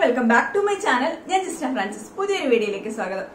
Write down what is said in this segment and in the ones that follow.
welcome back to my channel ഞാൻ Jista Francis പുതിയൊരു വീഡിയോയിലേക്ക് സ്വാഗതം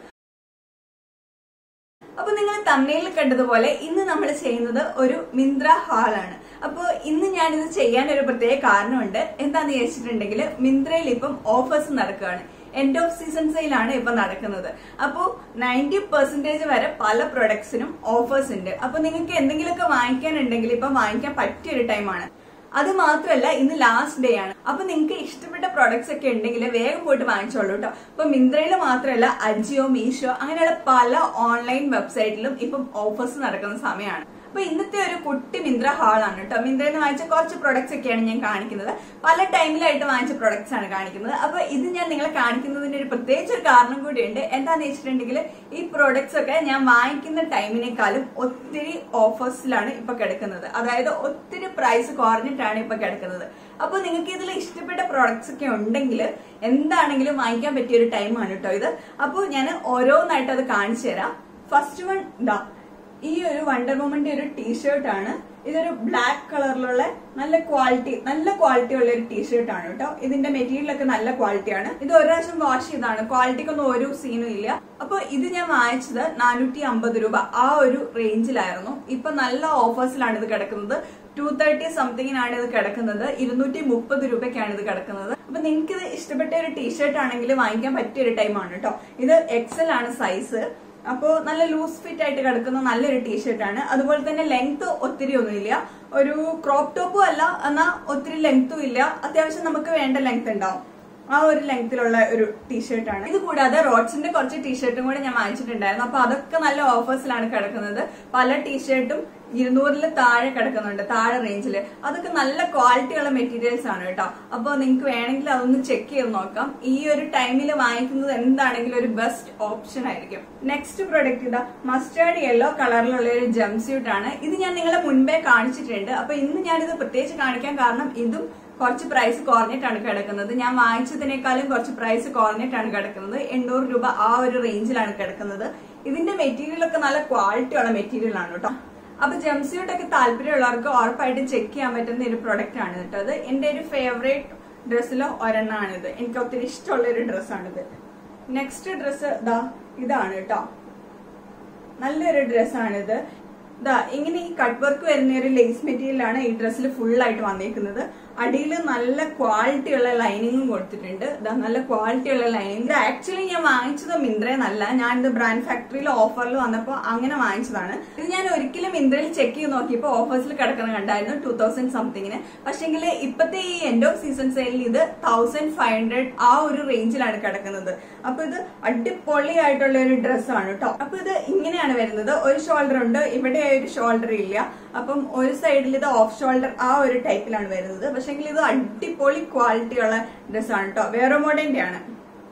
അപ്പൊ നിങ്ങൾ തമിഴിൽ കണ്ടതുപോലെ ഇന്ന് നമ്മൾ ചെയ്യുന്നത് ഒരു മിന്ത്ര ഹാളാണ് അപ്പോൾ ഇന്ന് ഞാനിത് ചെയ്യാൻ ഒരു പ്രത്യേക കാരണമുണ്ട് എന്താന്ന് ചോദിച്ചിട്ടുണ്ടെങ്കിൽ മിന്ത്രയിൽ ഇപ്പം ഓഫേഴ്സ് നടക്കുകയാണ് എൻഡ് ഓഫ് സീസൺ സെയിലാണ് ഇപ്പൊ നടക്കുന്നത് അപ്പോൾ നയൻറ്റി പെർസെന്റേജ് വരെ പല പ്രൊഡക്ട്സിനും ഓഫേഴ്സ് ഉണ്ട് അപ്പൊ നിങ്ങൾക്ക് എന്തെങ്കിലുമൊക്കെ വാങ്ങിക്കാനുണ്ടെങ്കിൽ ഇപ്പൊ വാങ്ങിക്കാൻ പറ്റിയ ഒരു ടൈമാണ് അത് മാത്രമല്ല ഇന്ന് ലാസ്റ്റ് ഡേ ആണ് അപ്പൊ നിങ്ങൾക്ക് ഇഷ്ടപ്പെട്ട പ്രോഡക്ട്സ് ഒക്കെ ഉണ്ടെങ്കിൽ വേഗം പോയിട്ട് വാങ്ങിച്ചോളൂ കേട്ടോ അപ്പൊ മിന്ത്രയിൽ മാത്രമല്ല അജിയോ മീഷോ അങ്ങനെയുള്ള പല ഓൺലൈൻ വെബ്സൈറ്റിലും ഇപ്പം ഓഫേഴ്സ് നടക്കുന്ന സമയമാണ് അപ്പൊ ഇന്നത്തെ ഒരു കുട്ടി മിന്ത്ര ഹാളാണ് കേട്ടോ മിന്ത്രയിൽ നിന്ന് വാങ്ങിച്ച കുറച്ച് പ്രൊഡക്ട്സ് ഒക്കെയാണ് ഞാൻ കാണിക്കുന്നത് പല ടൈമിലായിട്ട് വാങ്ങിച്ച പ്രൊഡക്ട്സ് ആണ് കാണിക്കുന്നത് അപ്പൊ ഇത് ഞാൻ നിങ്ങളെ കാണിക്കുന്നതിന് ഒരു പ്രത്യേകിച്ച് ഒരു കാരണം കൂടിയുണ്ട് എന്താന്ന് വെച്ചിട്ടുണ്ടെങ്കിൽ ഈ പ്രൊഡക്ട്സ് ഒക്കെ ഞാൻ വാങ്ങിക്കുന്ന ടൈമിനേക്കാളും ഒത്തിരി ഓഫേഴ്സിലാണ് ഇപ്പൊ കിടക്കുന്നത് അതായത് ഒത്തിരി പ്രൈസ് കുറഞ്ഞിട്ടാണ് ഇപ്പൊ കിടക്കുന്നത് അപ്പൊ നിങ്ങൾക്ക് ഇതിൽ ഇഷ്ടപ്പെട്ട പ്രോഡക്ട്സ് ഒക്കെ ഉണ്ടെങ്കിൽ എന്താണെങ്കിലും വാങ്ങിക്കാൻ പറ്റിയ ഒരു ടൈമാണ് കേട്ടോ ഇത് അപ്പോൾ ഞാൻ ഓരോന്നായിട്ട് അത് കാണിച്ചു തരാം ഫസ്റ്റ് വൺ ഇതാ ഈ ഒരു വണ്ടർ വുമന്റെ ഒരു ടീഷർട്ട് ആണ് ഇതൊരു ബ്ലാക്ക് കളറിലുള്ള നല്ല ക്വാളിറ്റി നല്ല ക്വാളിറ്റി ഉള്ള ഒരു ടീഷർട്ട് ആണ് കേട്ടോ ഇതിന്റെ മെറ്റീരിയൽ ഒക്കെ നല്ല ക്വാളിറ്റിയാണ് ഇത് ഒരു പ്രാവശ്യം വാഷ് ചെയ്താണ് ക്വാളിറ്റിക്കൊന്നും ഒരു സീനും ഇല്ല അപ്പൊ ഇത് ഞാൻ വാങ്ങിച്ചത് നാനൂറ്റി അമ്പത് രൂപ ആ ഒരു റേഞ്ചിലായിരുന്നു ഇപ്പൊ നല്ല ഓഫേഴ്സിലാണ് ഇത് കിടക്കുന്നത് ടു തേർട്ടി സംതിങ്ങിനാണ് ഇത് കിടക്കുന്നത് ഇരുന്നൂറ്റി മുപ്പത് രൂപയ്ക്കാണ് ഇത് കിടക്കുന്നത് അപ്പൊ നിങ്ങൾക്ക് ഇത് ഇഷ്ടപ്പെട്ട ഒരു ടീഷർട്ട് ആണെങ്കിൽ വാങ്ങിക്കാൻ പറ്റിയ ഒരു ടൈമാണ് കേട്ടോ ഇത് എക്സൽ ആണ് സൈസ് അപ്പോ നല്ല ലൂസ് ഫിറ്റ് ആയിട്ട് കിടക്കുന്ന നല്ലൊരു ടീഷർട്ട് ആണ് അതുപോലെ തന്നെ ലെങ്ത് ഒത്തിരി ഒന്നുമില്ല ഒരു ക്രോപ്പ് ടോപ്പും അല്ല എന്നാ ഒത്തിരി ലെങ്ത്തും ഇല്ല അത്യാവശ്യം നമുക്ക് വേണ്ട ലെങ്ത് ഉണ്ടാവും ആ ഒരു ലെങ്ത്തിലുള്ള ഒരു ടീഷർട്ട് ആണ് ഇത് കൂടാതെ റോഡ്സിന്റെ കുറച്ച് ടീഷർട്ടും കൂടെ ഞാൻ വാങ്ങിച്ചിട്ടുണ്ടായിരുന്നു അപ്പൊ അതൊക്കെ നല്ല ഓഫേഴ്സിലാണ് കിടക്കുന്നത് പല ടീഷർട്ടും ഇരുന്നൂറിൽ താഴെ കിടക്കുന്നുണ്ട് താഴെ റേഞ്ചിൽ അതൊക്കെ നല്ല ക്വാളിറ്റിയുള്ള മെറ്റീരിയൽസ് ആണ് കേട്ടോ അപ്പോൾ നിങ്ങൾക്ക് വേണമെങ്കിൽ അതൊന്ന് ചെക്ക് ചെയ്ത് നോക്കാം ഈ ഒരു ടൈമിൽ വാങ്ങിക്കുന്നത് എന്താണെങ്കിലും ഒരു ബെസ്റ്റ് ഓപ്ഷൻ ആയിരിക്കും നെക്സ്റ്റ് പ്രൊഡക്റ്റ് ഇതാ മസ്റ്റാർഡ് യെല്ലോ കളറിലുള്ള ഒരു ജംസ്യൂട്ട് ആണ് ഇത് ഞാൻ നിങ്ങളെ മുൻപേ കാണിച്ചിട്ടുണ്ട് അപ്പൊ ഇന്ന് ഞാനിത് പ്രത്യേകിച്ച് കാണിക്കാൻ കാരണം ഇതും കുറച്ച് പ്രൈസ് കുറഞ്ഞിട്ടാണ് കിടക്കുന്നത് ഞാൻ വാങ്ങിച്ചതിനേക്കാളും കുറച്ച് പ്രൈസ് കുറഞ്ഞിട്ടാണ് കിടക്കുന്നത് എണ്ണൂറ് രൂപ ആ ഒരു റേഞ്ചിലാണ് കിടക്കുന്നത് ഇതിന്റെ മെറ്റീരിയൽ ഒക്കെ നല്ല ക്വാളിറ്റി ഉള്ള മെറ്റീരിയൽ ആണ് കേട്ടോ അപ്പൊ ജംസ്യൂട്ട് ഒക്കെ താല്പര്യമുള്ളവർക്ക് ഉറപ്പായിട്ടും ചെക്ക് ചെയ്യാൻ പറ്റുന്ന ഒരു പ്രൊഡക്റ്റ് ആണ് കേട്ടോ അത് എന്റെ ഒരു ഫേവറേറ്റ് ഡ്രസ്സിലോ ഒരെണ്ണാണിത് എനിക്ക് ഒത്തിരി ഇഷ്ടമുള്ള ഒരു ഡ്രസ്സാണിത് നെക്സ്റ്റ് ഡ്രസ്സ് ഇതാ ഇതാണ് കേട്ടോ നല്ലൊരു ഡ്രസ്സാണിത് ഇതാ ഇങ്ങനെ ഈ കട്ട് വർക്ക് വരുന്ന ഒരു ലേസ് മെറ്റീരിയലാണ് ഈ ഡ്രസ്സിൽ ഫുൾ ആയിട്ട് വന്നേക്കുന്നത് അടിയിൽ നല്ല ക്വാളിറ്റി ഉള്ള ലൈനിങ്ങും കൊടുത്തിട്ടുണ്ട് ഇതാ നല്ല ക്വാളിറ്റി ഉള്ള ലൈനിങ് ഇത് ആക്ച്വലി ഞാൻ വാങ്ങിച്ചത് മിന്ത്രയെന്നല്ല ഞാൻ ഇത് ബ്രാൻഡ് ഫാക്ടറിയിൽ ഓഫറിൽ വന്നപ്പോൾ അങ്ങനെ വാങ്ങിച്ചതാണ് ഇത് ഞാൻ ഒരിക്കലും മിന്ത്രയിൽ ചെക്ക് ചെയ്ത് നോക്കിയപ്പോൾ ഓഫേഴ്സിൽ കിടക്കുന്ന കണ്ടായിരുന്നു ടൂ തൗസൻഡ് സംതിങ്ങിന് പക്ഷെങ്കിൽ ഇപ്പത്തെ ഈ എൻഡ് ഓഫ് സീസൺ സെയിലിൽ ഇത് തൗസൻഡ് ഫൈവ് ഹൺഡ്രഡ് ആ ഒരു റേഞ്ചിലാണ് കിടക്കുന്നത് അപ്പൊ ഇത് അടിപൊളിയായിട്ടുള്ള ഒരു ഡ്രസ്സാണ് കേട്ടോ അപ്പൊ ഇത് ഇങ്ങനെയാണ് വരുന്നത് ഒരു ഷോൾഡർ ഉണ്ട് ഇവിടെ ഒരു ഷോൾഡർ ഇല്ല അപ്പം ഒരു സൈഡിൽ ഇത് ഓഫ് ഷോൾഡർ ആ ഒരു ടൈപ്പിലാണ് വരുന്നത് പക്ഷെങ്കിൽ ഇത് അടിപൊളി ക്വാളിറ്റി ഉള്ള ഡ്രസ്സാണ് കേട്ടോ വേറെ മോഡലിന്റെ ആണ്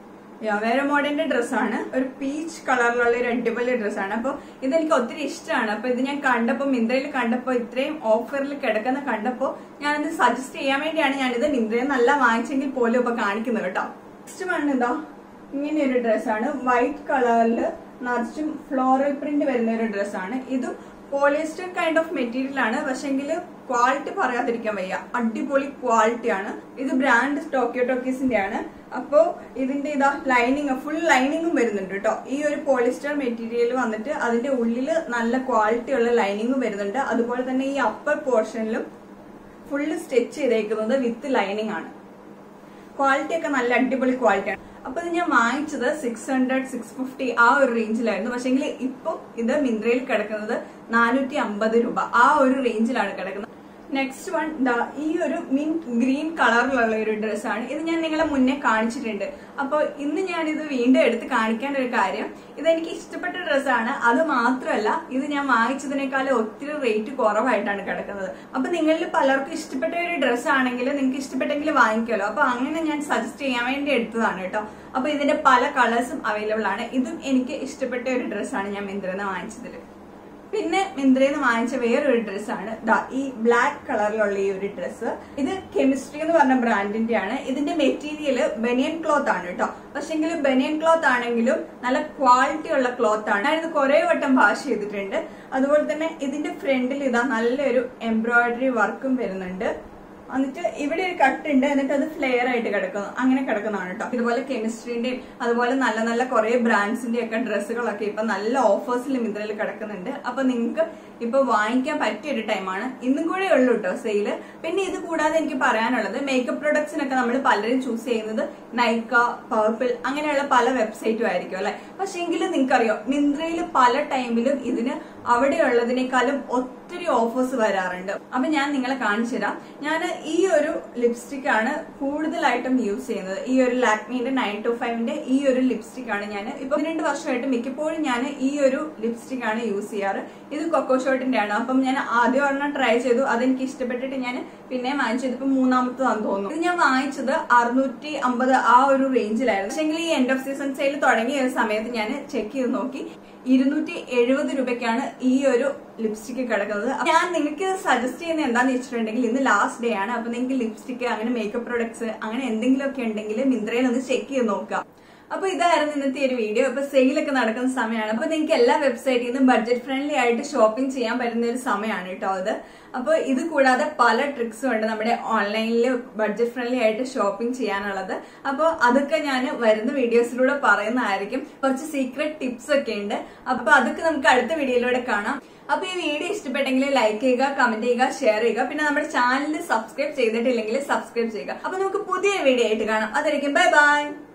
വേറെ മോഡലിന്റെ ഡ്രസ്സാണ് ഒരു പീച്ച് കളറിലുള്ള ഒരു അടിപൊളി ഡ്രസ്സാണ് അപ്പോൾ ഇതെനിക്ക് ഒത്തിരി ഇഷ്ടമാണ് അപ്പൊ ഇത് ഞാൻ കണ്ടപ്പോൾ മിന്ത്രയിൽ കണ്ടപ്പോൾ ഇത്രയും ഓഫറിൽ കിടക്കുന്ന കണ്ടപ്പോൾ ഞാനിത് സജസ്റ്റ് ചെയ്യാൻ വേണ്ടിയാണ് ഞാനിത് മിന്ത്രയിൽ നല്ല വാങ്ങിച്ചെങ്കിൽ പോലും ഇപ്പൊ കാണിക്കുന്നത് കേട്ടോ നെക്സ്റ്റ് വൺ ഇതാ ഇങ്ങനെ ഒരു ഡ്രസ്സാണ് വൈറ്റ് കളറിൽ നിറച്ചും ഫ്ലോറൽ പ്രിന്റ് വരുന്ന ഒരു ഡ്രസ്സാണ് ഇതും പോളിയസ്റ്റർ കൈൻഡ് ഓഫ് മെറ്റീരിയൽ ആണ് പക്ഷെങ്കിൽ ക്വാളിറ്റി പറയാതിരിക്കാൻ വയ്യ അടിപൊളി ക്വാളിറ്റി ആണ് ഇത് ബ്രാൻഡ് ടോക്കിയോ ടോക്കീസിന്റെ ആണ് അപ്പോ ഇതിന്റെ ഇതാ ലൈനിങ് ഫുൾ ലൈനിങ്ങും വരുന്നുണ്ട് കേട്ടോ ഈ ഒരു പോളിസ്റ്റർ മെറ്റീരിയൽ വന്നിട്ട് അതിന്റെ ഉള്ളിൽ നല്ല ക്വാളിറ്റി ഉള്ള ലൈനിങ്ങും വരുന്നുണ്ട് അതുപോലെ തന്നെ ഈ അപ്പർ പോർഷനിലും ഫുള്ള് സ്റ്റിച്ച് ചെയ്തേക്കുന്നത് വിത്ത് ലൈനിങ് ആണ് ക്വാളിറ്റി ഒക്കെ നല്ല അടിപൊളി ക്വാളിറ്റി ആണ് അപ്പൊ ഇത് ഞാൻ വാങ്ങിച്ചത് സിക്സ് ഹൺഡ്രഡ് സിക്സ് ഫിഫ്റ്റി ആ ഒരു റേഞ്ചിലായിരുന്നു പക്ഷെങ്കിൽ ഇപ്പൊ ഇത് മിന്ത്രയിൽ കിടക്കുന്നത് നാനൂറ്റി അമ്പത് രൂപ ആ ഒരു റേഞ്ചിലാണ് കിടക്കുന്നത് നെക്സ്റ്റ് വൺ ദാ ഈ ഒരു മിന്റ് ഗ്രീൻ കളറിലുള്ള ഒരു ഡ്രസ്സാണ് ഇത് ഞാൻ നിങ്ങളെ മുന്നേ കാണിച്ചിട്ടുണ്ട് അപ്പോൾ ഇന്ന് ഞാൻ ഇത് വീണ്ടും എടുത്ത് കാണിക്കാൻ ഒരു കാര്യം ഇതെനിക്ക് ഇഷ്ടപ്പെട്ട ഡ്രസ്സാണ് അത് മാത്രമല്ല ഇത് ഞാൻ വാങ്ങിച്ചതിനേക്കാളും ഒത്തിരി റേറ്റ് കുറവായിട്ടാണ് കിടക്കുന്നത് അപ്പൊ നിങ്ങളിൽ പലർക്കും ഇഷ്ടപ്പെട്ട ഒരു ഡ്രസ്സ് ആണെങ്കിൽ നിങ്ങൾക്ക് ഇഷ്ടപ്പെട്ടെങ്കിൽ വാങ്ങിക്കാമല്ലോ അപ്പൊ അങ്ങനെ ഞാൻ സജസ്റ്റ് ചെയ്യാൻ വേണ്ടി എടുത്തതാണ് കേട്ടോ അപ്പൊ ഇതിന്റെ പല കളേഴ്സും അവൈലബിൾ ആണ് ഇതും എനിക്ക് ഇഷ്ടപ്പെട്ട ഒരു ഡ്രസ്സാണ് ഞാൻ മിന്ത്രന്ന് വാങ്ങിച്ചതിൽ പിന്നെ മിന്ത്രയിൽ നിന്ന് വാങ്ങിച്ച വേറൊരു ഡ്രസ്സാണ് ദാ ഈ ബ്ലാക്ക് കളറിലുള്ള ഈ ഒരു ഡ്രസ്സ് ഇത് കെമിസ്ട്രി എന്ന് പറഞ്ഞ ബ്രാൻഡിന്റെ ആണ് ഇതിന്റെ മെറ്റീരിയൽ ബനിയൻ ക്ലോത്ത് ആണ് കേട്ടോ പക്ഷെങ്കിൽ ബനിയൻ ക്ലോത്ത് ആണെങ്കിലും നല്ല ക്വാളിറ്റി ഉള്ള ക്ലോത്ത് ആണ് ഞാനിത് കുറെ വട്ടം വാഷ് ചെയ്തിട്ടുണ്ട് അതുപോലെ തന്നെ ഇതിന്റെ ഫ്രണ്ടിൽ ഇതാ നല്ലൊരു എംബ്രോയിഡറി വർക്കും വരുന്നുണ്ട് എന്നിട്ട് ഇവിടെ ഒരു കട്ടുണ്ട് എന്നിട്ട് അത് ഫ്ലെയർ ആയിട്ട് കിടക്കുന്നു അങ്ങനെ കിടക്കുന്നതാണ് കേട്ടോ ഇതുപോലെ കെമിസ്ട്രീന്റെയും അതുപോലെ നല്ല നല്ല കുറെ ബ്രാൻഡ്സിന്റെ ഒക്കെ ഡ്രസ്സുകളൊക്കെ ഇപ്പൊ നല്ല ഓഫേഴ്സിൽ മിന്ത്രയിൽ കിടക്കുന്നുണ്ട് അപ്പൊ നിങ്ങൾക്ക് ഇപ്പൊ വാങ്ങിക്കാൻ പറ്റിയ ഒരു ടൈമാണ് ഇന്നും കൂടെ ഉള്ളൂ കേട്ടോ സെയില് പിന്നെ ഇത് കൂടാതെ എനിക്ക് പറയാനുള്ളത് മേക്കപ്പ് പ്രൊഡക്ട്സിനൊക്കെ നമ്മൾ പലരും ചൂസ് ചെയ്യുന്നത് നൈക്ക പർപ്പിൾ അങ്ങനെയുള്ള പല വെബ്സൈറ്റും ആയിരിക്കും അല്ലെ പക്ഷെ എങ്കിലും നിങ്ങൾക്കറിയോ മിന്ത്രയിൽ പല ടൈമിലും ഇതിന് അവിടെയുള്ളതിനേക്കാളും ഒത്തിരി ഓഫേഴ്സ് വരാറുണ്ട് അപ്പൊ ഞാൻ നിങ്ങളെ കാണിച്ചു തരാം ഞാൻ ഈ ഒരു ലിപ്സ്റ്റിക് ആണ് കൂടുതലായിട്ടും യൂസ് ചെയ്യുന്നത് ഈ ഒരു ലാക്മീന്റെ നയൻ ടു ഫൈവിന്റെ ഈ ഒരു ലിപ്സ്റ്റിക് ആണ് ഞാൻ ഇപ്പൊ രണ്ട് വർഷമായിട്ട് മിക്കപ്പോഴും ഞാൻ ഈ ഒരു ലിപ്സ്റ്റിക് ആണ് യൂസ് ചെയ്യാറ് ഇത് കൊക്കോ ഷോട്ടിന്റെ ആണ് അപ്പം ഞാൻ ആദ്യം ഒരെണ്ണം ട്രൈ ചെയ്തു അതെനിക്ക് ഇഷ്ടപ്പെട്ടിട്ട് ഞാൻ പിന്നെ വാങ്ങിച്ചത് ഇപ്പൊ മൂന്നാമത്തതാന്ന് തോന്നുന്നു ഇത് ഞാൻ വാങ്ങിച്ചത് അറുന്നൂറ്റി അമ്പത് ആ ഒരു റേഞ്ചിലായിരുന്നു പക്ഷെങ്കിൽ ഈ എൻഡ് ഓഫ് സീസൺ സെയിൽ തുടങ്ങിയ ഒരു സമയത്ത് ഞാൻ ചെക്ക് ചെയ്ത് നോക്കി ഇരുന്നൂറ്റി എഴുപത് രൂപയ്ക്കാണ് ഈ ഒരു ലിപ്സ്റ്റിക് കിടക്കുന്നത് അപ്പൊ ഞാൻ നിങ്ങൾക്ക് സജസ്റ്റ് ചെയ്യുന്നത് എന്താന്ന് വെച്ചിട്ടുണ്ടെങ്കിൽ ഇന്ന് ലാസ്റ്റ് ഡേ ആണ് അപ്പൊ നിങ്ങൾക്ക് ലിപ്സ്റ്റിക് അങ്ങനെ മേക്കപ്പ് പ്രൊഡക്ട്സ് അങ്ങനെ എന്തെങ്കിലും ഒക്കെ ഉണ്ടെങ്കിൽ മിന്ത്രയിൽ ഒന്ന് ചെക്ക് ചെയ്ത് നോക്കാം അപ്പൊ ഇതായിരുന്നു ഇന്നത്തെ ഒരു വീഡിയോ ഇപ്പൊ സെയിലൊക്കെ നടക്കുന്ന സമയമാണ് അപ്പൊ നിങ്ങൾക്ക് എല്ലാ വെബ്സൈറ്റിൽ നിന്നും ബഡ്ജറ്റ് ഫ്രണ്ട്ലി ആയിട്ട് ഷോപ്പിംഗ് ചെയ്യാൻ പറ്റുന്ന ഒരു സമയമാണ് കേട്ടോ അത് അപ്പൊ ഇത് കൂടാതെ പല ട്രിക്സും ഉണ്ട് നമ്മുടെ ഓൺലൈനിൽ ബഡ്ജറ്റ് ഫ്രണ്ട്ലി ആയിട്ട് ഷോപ്പിംഗ് ചെയ്യാനുള്ളത് അപ്പോൾ അതൊക്കെ ഞാൻ വരുന്ന വീഡിയോസിലൂടെ പറയുന്നതായിരിക്കും കുറച്ച് സീക്രട്ട് ടിപ്സ് ഒക്കെ ഉണ്ട് അപ്പൊ അതൊക്കെ നമുക്ക് അടുത്ത വീഡിയോയിലൂടെ കാണാം അപ്പൊ ഈ വീഡിയോ ഇഷ്ടപ്പെട്ടെങ്കിൽ ലൈക്ക് ചെയ്യുക കമന്റ് ചെയ്യുക ഷെയർ ചെയ്യുക പിന്നെ നമ്മുടെ ചാനൽ സബ്സ്ക്രൈബ് ചെയ്തിട്ടില്ലെങ്കിൽ സബ്സ്ക്രൈബ് ചെയ്യുക അപ്പൊ നമുക്ക് പുതിയ വീഡിയോ ആയിട്ട് കാണാം അതായിരിക്കും ബൈ ബൈ